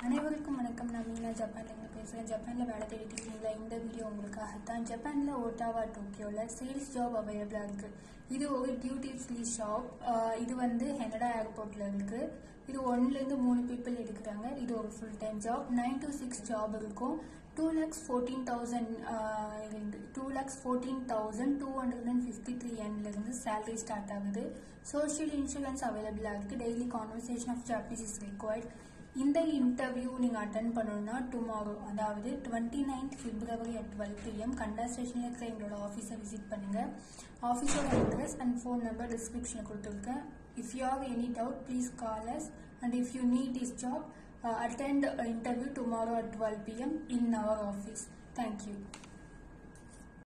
அனைவருக்கும் வணக்கம் நான் மீனா ஜப்பான்லேருந்து பேசுகிறேன் ஜப்பானில் வேலை தேடிட்டு இருக்கீங்களா இந்த வீடியோ உங்களுக்காக தான் ஜப்பானில் ஓட்டாவா டோக்கியோவில் சேல்ஸ் ஜாப் அவைலபிளாக இருக்குது இது ஒரு டியூட்டி ஃப்ரீ ஷாப் இது வந்து ஹெனடா ஏர்போர்ட்டில் இருக்குது இது ஒன்லேருந்து மூணு பீப்புள் எடுக்கிறாங்க இது ஒரு full time job nine to six job இருக்கும் டூ லேக்ஸ் ஃபோர்டீன் தௌசண்ட் இருந்து two lakhs fourteen thousand two hundred and fifty three எண்ட்லேருந்து சேலரி ஸ்டார்ட் ஆகுது சோஷியல் இன்சூரன்ஸ் அவைலபிளாக இருக்குது daily conversation of Japanese is required இந்த இன்டர்வியூ நீங்கள் அட்டன் பண்ணணும்னா டுமாரோ அதாவது twenty ninth February at twelve PM கண்டா ஸ்டேஷனில் இருக்கிற எங்களோட ஆஃபீஸை விசிட் பண்ணுங்கள் ஆஃபீஸோட அட்ரஸ் அண்ட் ஃபோன் நம்பர் டிஸ்கிரிப்ஷனில் கொடுத்துருக்கேன் if you have any doubt please call us and if you need this job attend interview tomorrow at twelve PM in our office thank you